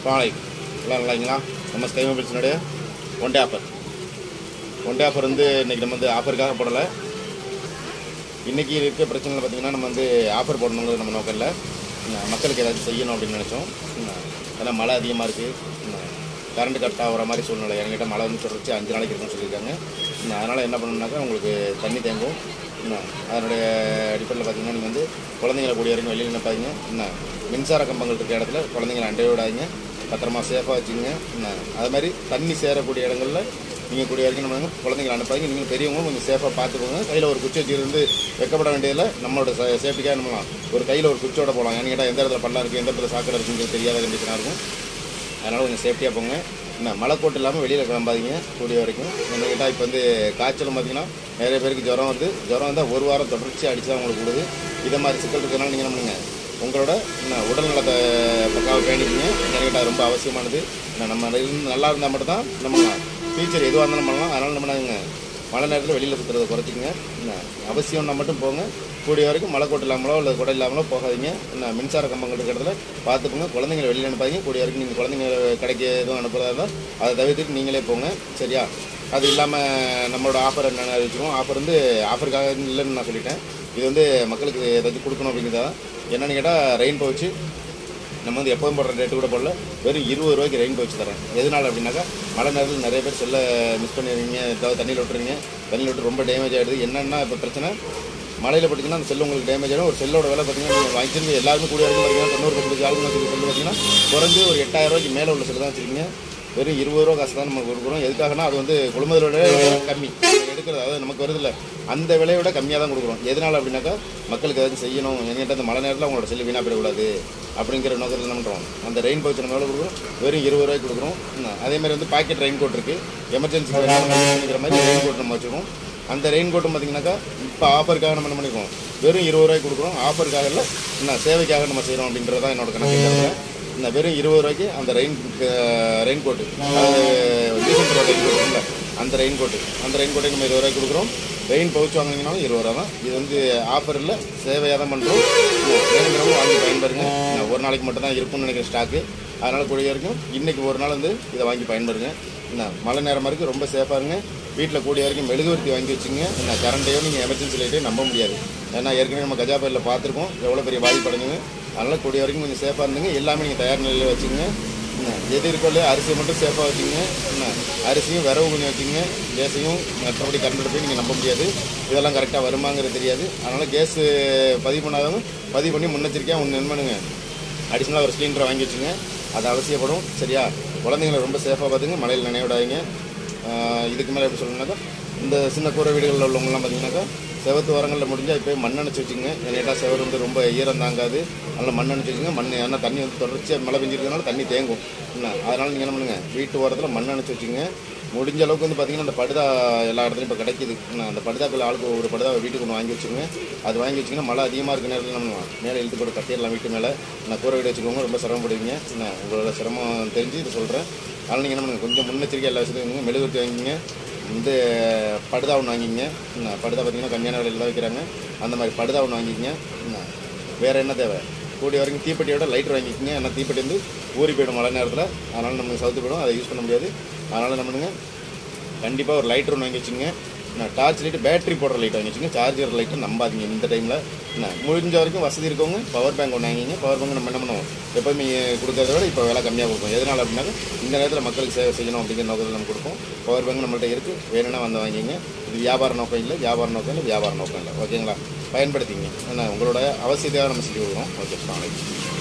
காலை எல்லாம் நல்லாங்களா நம்ம ஸ்கை மொபைல்ஸினுடைய one day offer one day offer வந்து இன்றைக்கி நம்ம வந்து ஆஃபருக்காக போடலை இன்றைக்கி இருக்க பிரச்சனைகள் பார்த்திங்கன்னா நம்ம வந்து ஆஃபர் போடணுங்கிறது நம்ம நோக்கம் இல்லை இன்னும் மக்களுக்கு ஏதாச்சும் செய்யணும் அப்படின்னு நினச்சோம் இன்னும் ஏன்னா மழை அதிகமாக இருக்குது கரண்ட் கட் ஆகிற மாதிரி சூழ்நிலை என்கிட்ட மழை வந்து தொடர்ச்சி அஞ்சு நாளைக்கு இருக்குன்னு சொல்லியிருக்காங்க இன்னும் அதனால் என்ன பண்ணணும்னாக்கா உங்களுக்கு தண்ணி தேங்கும் இன்னும் அதனுடைய அடிப்படையில் பார்த்தீங்கன்னா நீங்கள் வந்து குழந்தைங்களை கூடிய வரைக்கும் வெளியில் நிற்பாதீங்க இன்னும் மின்சார கம்பங்கள் இருக்க இடத்துல குழந்தைங்களை அண்டைய விடாதீங்க பத்திரமா சேஃபாக வச்சுங்க இன்னும் அது மாதிரி தண்ணி சேரக்கூடிய இடங்களில் நீங்கள் கூடிய வரைக்கும் நம்ம குழந்தைங்களை அனுப்பாதீங்க நீங்கள் பெரியவங்களும் கொஞ்சம் சேஃபாக பார்த்துக்கோங்க கையில் ஒரு குச்சி வச்சிருந்து வெக்கப்பட வேண்டியதில் நம்மளோட சேஃப்டிக்காக என்ன ஒரு கையில் ஒரு குச்சோட போகலாம் ஏன்னு கேட்டால் எந்த இடத்துல பள்ளம் இருக்குது எந்த இடத்துல சாக்கடை இருக்குங்கிறது தெரியாத கண்டிஷனாக இருக்கும் அதனால் கொஞ்சம் சேஃப்டியாக போங்க என்ன மழை கோட்டு இல்லாமல் வெளியில் கிளம்பாதீங்க கூடிய வரைக்கும் என்ன கேட்டால் இப்போ வந்து காய்ச்சலும் பார்த்தீங்கன்னா நிறைய பேருக்கு ஜுரம் வருது ஜுரம் வந்தால் ஒரு வாரம் தொடர்ச்சி அடிச்சு தான் உங்களுக்கு விடுது இதை மாதிரி சிக்கல் இருக்கிறனால நீங்கள் என்ன பண்ணுங்க உங்களோட என்ன உடல் நலத்தை பக்காவை பேணிக்கிங்க என்ன கேட்டால் ரொம்ப அவசியமானது என்ன நம்ம இருந்து நல்லா இருந்தால் மட்டும்தான் நம்ம ஃபியூச்சர் எதுவாக இருந்தாலும் பண்ணலாம் அதனால் நம்ம நாங்கள் மழை நேரத்தில் வெளியில் சுற்றுறதை குறைச்சிங்க என்ன அவசியம்னா மட்டும் போங்க கூடிய வரைக்கும் மழை கோட்டு இல்லாமலோ இல்லை குடை இல்லாமலோ போகாதீங்க என்ன மின்சார கம்பங்கள் இருக்கிறதுல பார்த்துப்போங்க குழந்தைங்களை வெளியில் அனுப்பாதீங்க கூடிய வரைக்கும் நீங்கள் குழந்தைங்க கடைக்கு எதுவும் அனுப்புறதா இருந்தால் அதை தவிர்த்துட்டு நீங்களே போங்க சரியா அது இல்லாமல் நம்மளோட ஆஃபர் என்னென்ன அறிவிச்சிருவோம் ஆஃபர் வந்து ஆஃபருக்காக இல்லைன்னு நான் சொல்லிட்டேன் இது வந்து மக்களுக்கு ஏதாச்சும் கொடுக்கணும் அப்படிங்கிறதா என்னென்னு கேட்டால் ரெயின் பவுச்சு நம்ம வந்து எப்போதும் போடுற ரேட்டு கூட போடல வெறும் இருபது ரூபாய்க்கு ரெயின் பவுச் தரேன் எதனால் அப்படின்னாக்கா மழை நேரத்தில் நிறைய பேர் செல்லை மிஸ் பண்ணிடுறீங்க ஏதாவது தண்ணியில் விட்டுறீங்க தண்ணியில் விட்டு ரொம்ப டேமேஜ் ஆகிடுது என்னென்னா இப்போ பிரச்சனை மழையில் பார்த்தீங்கன்னா அந்த செல் உங்களுக்கு டேமேஜ் ஆகிடும் ஒரு செல்லோட விலை பார்த்தீங்கன்னா நீங்கள் வாங்கிச்சிருந்து எல்லாருமே கூடிய வரைக்கும் பார்த்தீங்கன்னா தொண்ணூறு பத்து ஆளுங்க வச்சுருக்க செல்லு பார்த்தீங்கன்னா குறைஞ்சு ஒரு எட்டாயிரம் ரூபாய்க்கு மேலே உள்ள செல்லு தான் வச்சுருக்கீங்க வெறும் இருபது ரூபா காசு தான் நம்ம கொடுக்குறோம் எதுக்காகனா அது வந்து கொள்முதலோட கம்மி எடுக்கிறது அதாவது நமக்கு வருதில்ல அந்த விலையை விட கம்மியாக தான் கொடுக்குறோம் எதனால் அப்படின்னாக்கா மக்களுக்கு ஏதாச்சும் செய்யணும் என்கிட்ட அந்த மழை நேரத்தில் அவங்களோட செல்லு வீணாக போயிடக்கூடாது அப்படிங்கிற நோக்கத்தில் என்ன பண்ணுறோம் அந்த ரெயின் பவுச் நம்ம எவ்வளோ கொடுக்குறோம் வெறும் இருபது ரூபாய்க்கு கொடுக்குறோம் என்ன, அதே மாதிரி வந்து பாக்கெட் ரெயின் கோட் இருக்குது எமர்ஜென்சி பண்ணிக்கிற மாதிரி ரெயின் கோட் நம்ம வச்சுருக்கோம் அந்த ரெயின் கோட்டும் பார்த்தீங்கன்னாக்கா இப்போ ஆஃபருக்காக நம்ம என்ன பண்ணிருக்கோம் வெறும் இருபது ரூபாய்க்கு கொடுக்குறோம் ஆஃபருக்காக இல்லை என்ன சேவைக்காக நம்ம செய்கிறோம் அப்படின்றது தான் என்னோட கணக்கு இதுல. இந்த வெறும் இருபது ரூபாய்க்கு அந்த ரெயின் ரெயின் கோட்டு அதாவது டீசென்ட் ரெயின் கோட் இருக்குல்ல அந்த ரெயின் கோட்டு அந்த ரெயின் கோட்டை நம்ம இருபது ரூபாய்க்கு கொடுக்குறோம் ரெயின் பவுச் வாங்கினீங்கனாலும் இருபது ரூபா தான் இது வந்து ஆஃபர் இல்லை சேவையாக தான் பண்ணுறோம் வேணுங்கிறவங்க வாங்கி பயன்பெறுங்க இன்னும் ஒரு நாளைக்கு மட்டும் தான் இருக்கும்னு நினைக்கிற ஸ்டாக்கு அதனால் கூடிய வரைக்கும் இன்றைக்கி ஒரு நாள் வந்து இதை வாங்கி பயன்பெறுங்க என்ன மழை நேரமாக இருக்குது ரொம்ப சேஃபாக இருங்க வீட்டில் கூடிய வரைக்கும் மெழுகுவர்த்தி வாங்கி வச்சுங்க என்ன கரண்ட்டையோ நீங்கள் எமர்ஜென்சி லைட்டையும் நம்ப முடியாது ஏன்னா ஏற்கனவே நம்ம கஜா புயலில் பார்த்துருக்கோம் எவ்வளோ பெரிய பாதிப்பு அடைஞ்சுங்க அதனால் கூடிய வரைக்கும் கொஞ்சம் சேஃபாக இருந்துங்க எல்லாமே நீங்கள் தயார் நிலையில் வச்சுங்க என்ன எது இருக்கோ இல்லையோ அரிசியை மட்டும் சேஃபாக வச்சுங்க என்ன அரிசியும் விரவு கொஞ்சம் வச்சுங்க கேஸையும் மற்றபடி கரண்ட் போய் நீங்கள் நம்ப முடியாது இதெல்லாம் கரெக்டாக வருமாங்கிறது தெரியாது அதனால் கேஸ் பதிவு பண்ணாதவங்க பதிவு பண்ணி முன்னெச்சரிக்கையாக ஒன்று என்ன பண்ணுங்க அடிஷ்னலாக ஒரு சிலிண்டரை வாங்கி வச்சுங்க அது அவசியப்படும் சரியா குழந்தைங்களை ரொம்ப சேஃபாக பார்த்துங்க மழையில் நினைய விடாதீங்க ஆஹ் இதுக்கு மேலே எப்படி சொல்லணும்னாக்கா இந்த சின்ன கூரை வீடுகளில் உள்ளவங்கலாம் பார்த்தீங்கன்னாக்கா செவத்து ஓரங்களில் முடிஞ்சால் இப்போ மண் அணைச்சி வச்சுங்க ஏன்னா செவர் வந்து ரொம்ப ஈரம் தாங்காது அதனால் மண் அணைச்சி வச்சுங்க மண் ஏன்னா தண்ணி வந்து தொடர்ச்சியாக மழை பெஞ்சிருக்கனால தண்ணி தேங்கும் என்ன அதனால் நீங்கள் என்ன பண்ணுங்கள் வீட்டு ஓரத்தில் மண் அணைச்சி வச்சுங்க முடிஞ்ச அளவுக்கு வந்து பார்த்தீங்கன்னா அந்த படுதா எல்லா இடத்துலையும் இப்போ கிடைக்குது என்ன அந்த படுதாக்கள் ஆளுக்கு ஒரு படுதா வீட்டுக்கு ஒன்று வாங்கி வச்சுக்கோங்க அது வாங்கி வச்சிங்கன்னா மழை அதிகமாக இருக்க நேரத்தில் நம்ம மேலே இழுத்து போட்டு கட்டிடலாம் வீட்டு மேலே நான் கூரை வீடு வச்சுக்கோங்க ரொம்ப சிரமப்படுவீங்க என்ன உங்களோட சிரமம் தெரிஞ்சு இதை சொல்கிறேன் அதனால் நீங்கள் என்ன பண்ணுங்க கொஞ்சம் முன்னெச்சரிக்கை எல்லா விஷயத்தையும் மெழுகுவர்த்தி வாங்கிங்க இந்த படுதா ஒன்று வாங்கிங்க என்ன படுதா பார்த்தீங்கன்னா கம்மியான விலையில் தான் வைக்கிறாங்க அந்த மாதிரி படுதா ஒன்று வாங்கிக்கங்க என்ன வேறு என்ன தேவை கூடிய வரைக்கும் தீப்பெட்டியோட லைட்டர் வாங்கிக்கோங்க ஏன்னா தீப்பெட்டி வந்து ஊறி போயிடும் மழை நேரத்தில் அதனால் நமக்கு சவுத்து போயிடும் அதை யூஸ் பண்ண முடியாது அதனால் என்ன பண்ணுங்க கண்டிப்பாக ஒரு லைட்டர் ஒன்று வாங்கி வச்சுங்க நான் டார்ச் லைட்டு பேட்டரி போடுற லைட் வாங்கி வச்சுங்க சார்ஜர் லைட்டை நம்பாதீங்க இந்த டைமில் என்ன முடிஞ்ச வரைக்கும் வசதி இருக்கவங்க பவர் பேங்க் ஒன்று வாங்கிங்க பவர் பேங்க் நம்ம என்ன பண்ணுவோம் எப்போவுமே கொடுக்கறத விட இப்போ விலை கம்மியாக கொடுப்போம் எதனால் அப்படின்னாக்க இந்த நேரத்தில் மக்களுக்கு சேவை செய்யணும் அப்படிங்கிற நோக்கத்தில் நம்ம கொடுப்போம் பவர் பேங்க் நம்மள்ட்ட இருக்குது வேணும்னா வந்து வாங்கிங்க இது வியாபார நோக்கம் இல்லை வியாபார நோக்கம் இல்லை வியாபார நோக்கம் இல்லை ஓகேங்களா பயன்படுத்திங்க என்ன உங்களோட அவசியத்தையாக நம்ம செஞ்சு கொடுக்குறோம் ஓகே நாளைக்கு